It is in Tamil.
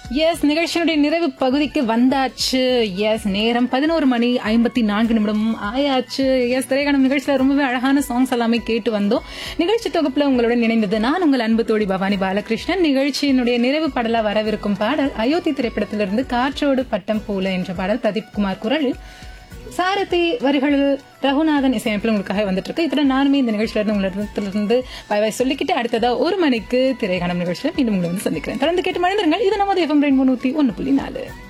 எஸ் நிகழ்ச்சியினுடைய நிறைவு பகுதிக்கு வந்தாச்சு எஸ் நேரம் பதினோரு மணி ஐம்பத்தி நான்கு நிமிடம் ஆயாச்சு எஸ் திரைக்கான நிகழ்ச்சியில ரொம்பவே அழகான சாங்ஸ் எல்லாமே கேட்டு வந்தோம் நிகழ்ச்சி தொகுப்புல உங்களுடன் இணைந்தது நான் உங்கள் அன்பு தோழி பவானி பாலகிருஷ்ணன் நிகழ்ச்சியினுடைய நிறைவு பாடலா வரவிருக்கும் பாடல் அயோத்தி திரைப்படத்திலிருந்து காற்றோடு பட்டம் போல என்ற பாடல் பிரதீப் குமார் குரலில் சாரதி வரிகளில் ரகுநாதன் இசையமைப்பில் உங்களுக்காக வந்துட்டு இருக்கு இத்தனை நானுமே இந்த நிகழ்ச்சியில இருந்து உங்களிடத்திலிருந்து பாய் பாய் சொல்லிக்கிட்டு அடுத்ததா ஒரு மணிக்கு திரைக்கான நிகழ்ச்சியில மீண்டும் உங்களை வந்து சந்திக்கிறேன் தொடர்ந்து கேட்டு மனிதர்கள் இது நமது எஃப்எம் ரெண்டு நூத்தி ஒன்னு புள்ளி நாலு